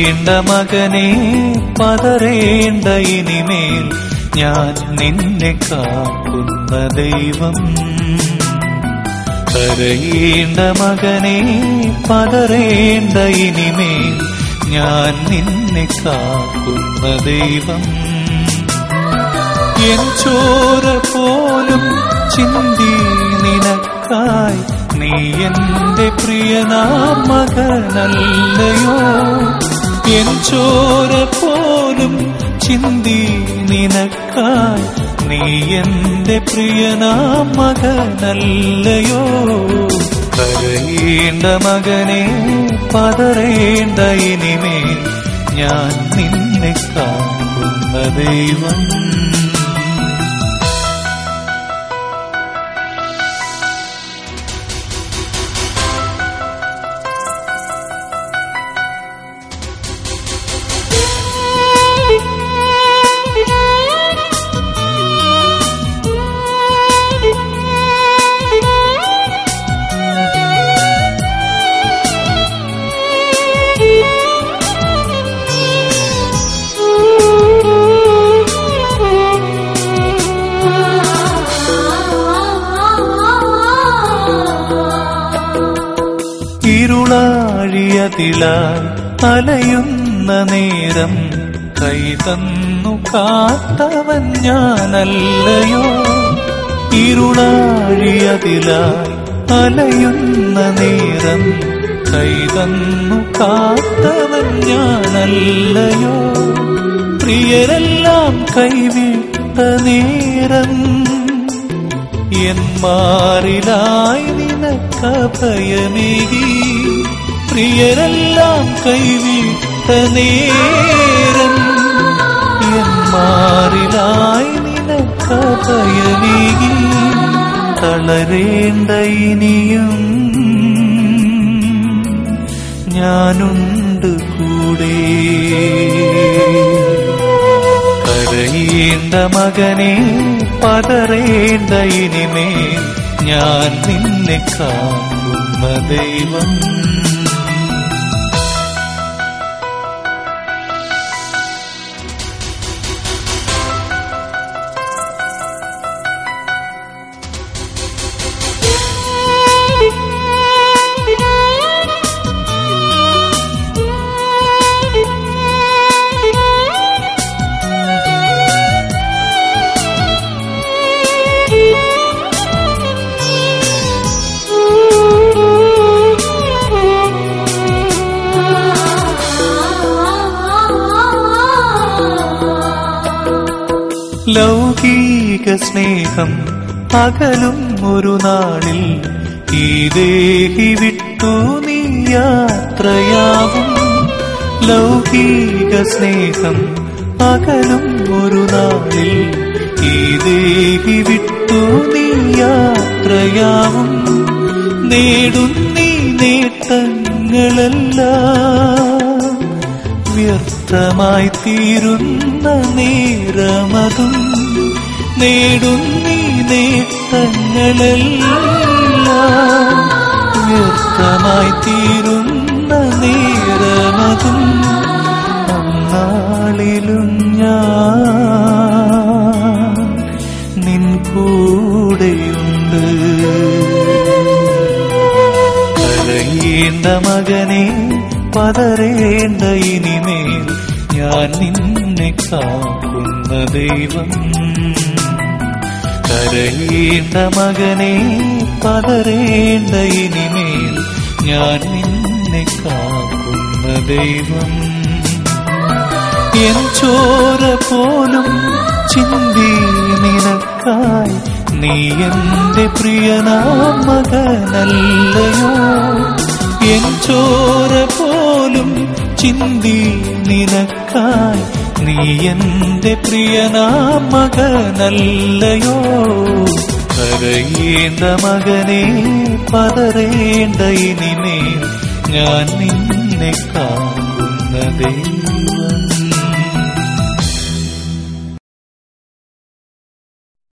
കരയേണ്ട മകനെ പതറേണ്ട ഇനിമേൽ ഞാൻ നിന്നെ കാക്കുന്ന ദൈവം കരയേണ്ട മകനെ പതറേണ്ട ഇനിമേൽ ഞാൻ നിന്നെ കാക്കുന്ന ദൈവം എൻ ചോര പോലും ചിന്തി നിനക്കായി നീ എന്റെ പ്രിയനാം മകനല്ലയോ എൻ ചോര പോലും ചിന്തി നിനക്കായി നീ എന്റെ പ്രിയനാം മകനല്ലയോ കരയേണ്ട മകനെ പതറേണ്ട ഇനിമേൽ ഞാൻ നിന്നെ കാക്കുന്ന ദൈവം ഇരുളാഴിയതിലായി അലയുന്ന നേരം കൈതന്നു കാത്തവൻ ഞാനല്ലയോ ഇരുളാഴിയതിലായി അലയുന്ന നേരം കൈതന്നു കാത്തവൻ ഞാനല്ലയോ പ്രിയരെല്ലാം കൈവിട്ട നേരം എന്മാറിലായി നിനക്കഭയമേകി പ്രിയരെല്ലാം കൈവിട്ട നേരം എന്മാറിലായി നിനക്കഭയമേകി തളരേണ്ട ഇനിയും ഞാനുണ്ട് കൂടെ കരയേണ്ട മകനെ പതറേണ്ട ഇനിമേൽ ഞാൻ നിന്നെ കാക്കുന്ന ദൈവം ലൗകിക സ്നേഹം പകലും ഒരു നാളിൽ ഈ ദേഹി വിട്ടു നീ യാത്രയാവും ലൗകിക സ്നേഹം പകലും ഒരു നാളിൽ ഈ ദേഹി വിട്ടു നീ യാത്രയാവും നേടുന്നീ നേട്ടങ്ങളെല്ലാം വ്യർത്ഥമായി തീരുന്ന നേരമതും നേടുന്നീ നേട്ടങ്ങളെല്ലാം വ്യർത്ഥമായി തീരുന്ന നേരമതും അന്നാളിലും ഞാൻ നിൻ കൂടെയുണ്ട് കരയേണ്ട മകനെ പതറേണ്ട ഇനിമേൽ ഞാൻ നിന്നെ കാക്കുന്ന ദൈവം കരയേണ്ട മകനെ പതറേണ്ട ഇനിമേൽ ഞാൻ നിന്നെ കാക്കുന്ന ദൈവം എൻ ചോര പോലും ചിന്തി നിനക്കായി നീ എന്റെ പ്രിയനാം മകനല്ലയോ എൻ ചോര പോലും ചിന്തി നിനക്കായി നീ എന്റെ പ്രിയനാം മകനല്ലയോ കരയേണ്ട മകനെ പതറേണ്ട ഇനിമേൽ ഞാൻ നിന്നെ കാക്കുന്ന ദൈവം